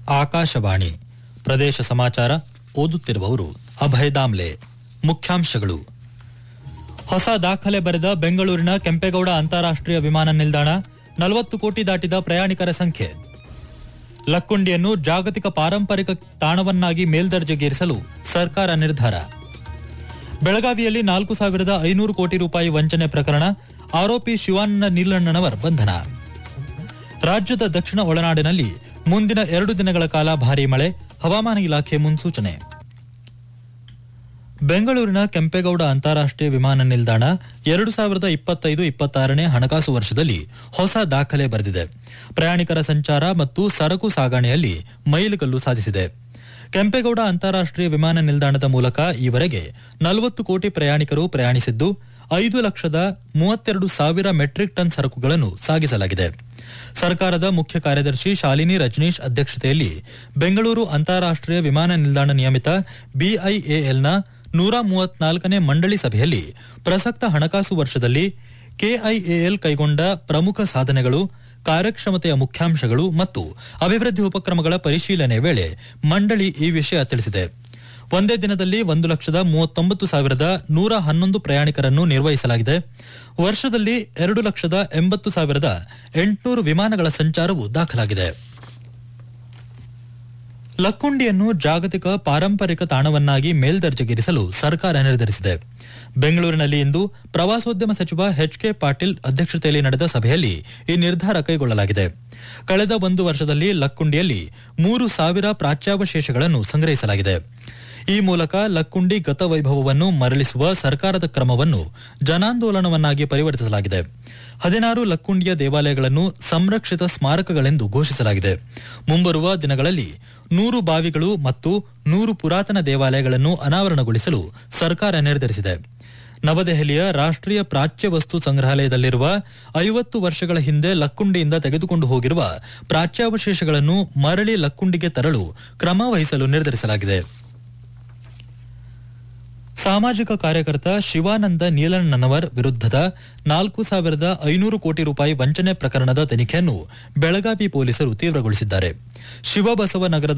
ಆಕಾಶವಾಣಿ ಪ್ರದೇಶ ಸಮಾಚಾರ ಓದುತ್ತಿರುವವರು ಅಭಯ್ ದಾಮ್ಲೆ ಮುಖ್ಯಾಂಶಗಳು ಹೊಸ ದಾಖಲೆ ಬರೆದ ಬೆಂಗಳೂರಿನ ಕೆಂಪೇಗೌಡ ಅಂತಾರಾಷ್ಟ್ರೀಯ ವಿಮಾನ ನಿಲ್ದಾಣ ನಲವತ್ತು ಕೋಟಿ ದಾಟಿದ ಪ್ರಯಾಣಿಕರ ಸಂಖ್ಯೆ ಲಕ್ಕುಂಡಿಯನ್ನು ಜಾಗತಿಕ ಪಾರಂಪರಿಕ ತಾಣವನ್ನಾಗಿ ಮೇಲ್ದರ್ಜೆಗೇರಿಸಲು ಸರ್ಕಾರ ನಿರ್ಧಾರ ಬೆಳಗಾವಿಯಲ್ಲಿ ನಾಲ್ಕು ಸಾವಿರದ ಐನೂರು ಕೋಟಿ ರೂಪಾಯಿ ವಂಚನೆ ಪ್ರಕರಣ ಆರೋಪಿ ಶಿವಾನಂದ ನೀಲಣ್ಣನವರ್ ಬಂಧನ ರಾಜ್ಯದ ದಕ್ಷಿಣ ಒಳನಾಡಿನಲ್ಲಿ ಮುಂದಿನ ಎರಡು ದಿನಗಳ ಕಾಲ ಭಾರೀ ಮಳೆ ಹವಾಮಾನ ಇಲಾಖೆ ಮುನ್ಸೂಚನೆ ಬೆಂಗಳೂರಿನ ಕೆಂಪೇಗೌಡ ಅಂತಾರಾಷ್ಟ್ರೀಯ ವಿಮಾನ ನಿಲ್ದಾಣ ಎರಡು ಸಾವಿರದ ಇಪ್ಪತ್ತೈದು ಇಪ್ಪತ್ತಾರನೇ ಹಣಕಾಸು ವರ್ಷದಲ್ಲಿ ಹೊಸ ದಾಖಲೆ ಬರೆದಿದೆ ಪ್ರಯಾಣಿಕರ ಸಂಚಾರ ಮತ್ತು ಸರಕು ಸಾಗಣೆಯಲ್ಲಿ ಮೈಲುಗಲ್ಲು ಸಾಧಿಸಿದೆ ಕೆಂಪೇಗೌಡ ಅಂತಾರಾಷ್ಟ್ರೀಯ ವಿಮಾನ ನಿಲ್ದಾಣದ ಮೂಲಕ ಈವರೆಗೆ ನಲವತ್ತು ಕೋಟಿ ಪ್ರಯಾಣಿಕರು ಪ್ರಯಾಣಿಸಿದ್ದು ಐದು ಲಕ್ಷದ ಮೂವತ್ತೆರಡು ಸಾವಿರ ಮೆಟ್ರಿಕ್ ಟನ್ ಸರಕುಗಳನ್ನು ಸಾಗಿಸಲಾಗಿದೆ ಸರ್ಕಾರದ ಮುಖ್ಯ ಕಾರ್ಯದರ್ಶಿ ಶಾಲಿನಿ ರಜನೀಶ್ ಅಧ್ಯಕ್ಷತೆಯಲ್ಲಿ ಬೆಂಗಳೂರು ಅಂತಾರಾಷ್ಟ್ರೀಯ ವಿಮಾನ ನಿಲ್ದಾಣ ನಿಯಮಿತ ಬಿಐಎಎಲ್ನ ನೂರ ಮೂವತ್ನಾಲ್ಕನೇ ಮಂಡಳಿ ಸಭೆಯಲ್ಲಿ ಪ್ರಸಕ್ತ ಹಣಕಾಸು ವರ್ಷದಲ್ಲಿ ಕೆಐಎಎಲ್ ಕೈಗೊಂಡ ಪ್ರಮುಖ ಸಾಧನೆಗಳು ಕಾರ್ಯಕ್ಷಮತೆಯ ಮುಖ್ಯಾಂಶಗಳು ಮತ್ತು ಅಭಿವೃದ್ಧಿ ಉಪಕ್ರಮಗಳ ಪರಿಶೀಲನೆ ವೇಳೆ ಮಂಡಳಿ ಈ ವಿಷಯ ತಿಳಿಸಿದೆ ಒಂದೇ ದಿನದಲ್ಲಿ ಒಂದು ಲಕ್ಷದ ಮೂವತ್ತೊಂಬತ್ತು ಸಾವಿರದ ನೂರ ಹನ್ನೊಂದು ಪ್ರಯಾಣಿಕರನ್ನು ನಿರ್ವಹಿಸಲಾಗಿದೆ ವರ್ಷದಲ್ಲಿ ಎರಡು ಲಕ್ಷದ ಎಂಬತ್ತು ಸಾವಿರದ ಎಂಟುನೂರು ವಿಮಾನಗಳ ಸಂಚಾರವು ದಾಖಲಾಗಿದೆ ಲಕ್ಕುಂಡಿಯನ್ನು ಜಾಗತಿಕ ಪಾರಂಪರಿಕ ತಾಣವನ್ನಾಗಿ ಮೇಲ್ದರ್ಜೆಗೇರಿಸಲು ಸರ್ಕಾರ ನಿರ್ಧರಿಸಿದೆ ಬೆಂಗಳೂರಿನಲ್ಲಿ ಇಂದು ಪ್ರವಾಸೋದ್ಯಮ ಸಚಿವ ಎಚ್ ಕೆ ಪಾಟೀಲ್ ಅಧ್ಯಕ್ಷತೆಯಲ್ಲಿ ನಡೆದ ಸಭೆಯಲ್ಲಿ ಈ ನಿರ್ಧಾರ ಕೈಗೊಳ್ಳಲಾಗಿದೆ ಕಳೆದ ಒಂದು ವರ್ಷದಲ್ಲಿ ಲಕ್ಕುಂಡಿಯಲ್ಲಿ ಮೂರು ಸಾವಿರ ಪ್ರಾಚ್ಯಾವಶೇಷಗಳನ್ನು ಸಂಗ್ರಹಿಸಲಾಗಿದೆ ಈ ಮೂಲಕ ಲಕ್ಕುಂಡಿ ಗತವೈಭವವನ್ನು ಮರಳಿಸುವ ಸರ್ಕಾರದ ಕ್ರಮವನ್ನು ಜನಾಂದೋಲನವನ್ನಾಗಿ ಪರಿವರ್ತಿಸಲಾಗಿದೆ ಹದಿನಾರು ಲಕ್ಕುಂಡಿಯ ದೇವಾಲಯಗಳನ್ನು ಸಂರಕ್ಷಿತ ಸ್ಮಾರಕಗಳೆಂದು ಘೋಷಿಸಲಾಗಿದೆ ಮುಂಬರುವ ದಿನಗಳಲ್ಲಿ ನೂರು ಬಾವಿಗಳು ಮತ್ತು ನೂರು ಪುರಾತನ ದೇವಾಲಯಗಳನ್ನು ಅನಾವರಣಗೊಳಿಸಲು ಸರ್ಕಾರ ನಿರ್ಧರಿಸಿದೆ ನವದೆಹಲಿಯ ರಾಷ್ಟ್ರೀಯ ಪ್ರಾಚ್ಯ ವಸ್ತು ಸಂಗ್ರಹಾಲಯದಲ್ಲಿರುವ ಐವತ್ತು ವರ್ಷಗಳ ಹಿಂದೆ ಲಕ್ಕುಂಡಿಯಿಂದ ತೆಗೆದುಕೊಂಡು ಹೋಗಿರುವ ಪ್ರಾಚ್ಯಾವಶೇಷಗಳನ್ನು ಮರಳಿ ಲಕ್ಕುಂಡಿಗೆ ತರಲು ಕ್ರಮ ವಹಿಸಲು ನಿರ್ಧರಿಸಲಾಗಿದೆ ಸಾಮಾಜಿಕ ಕಾರ್ಯಕರ್ತ ಶಿವಾನಂದ ನೀಲಣ್ಣನವರ್ ವಿರುದ್ಧದ ನಾಲ್ಕು ಸಾವಿರದ ಐನೂರು ಕೋಟಿ ರೂಪಾಯಿ ವಂಚನೆ ಪ್ರಕರಣದ ತನಿಖೆಯನ್ನು ಬೆಳಗಾವಿ ಪೊಲೀಸರು ತೀವ್ರಗೊಳಿಸಿದ್ದಾರೆ ಶಿವಬಸವ ನಗರದ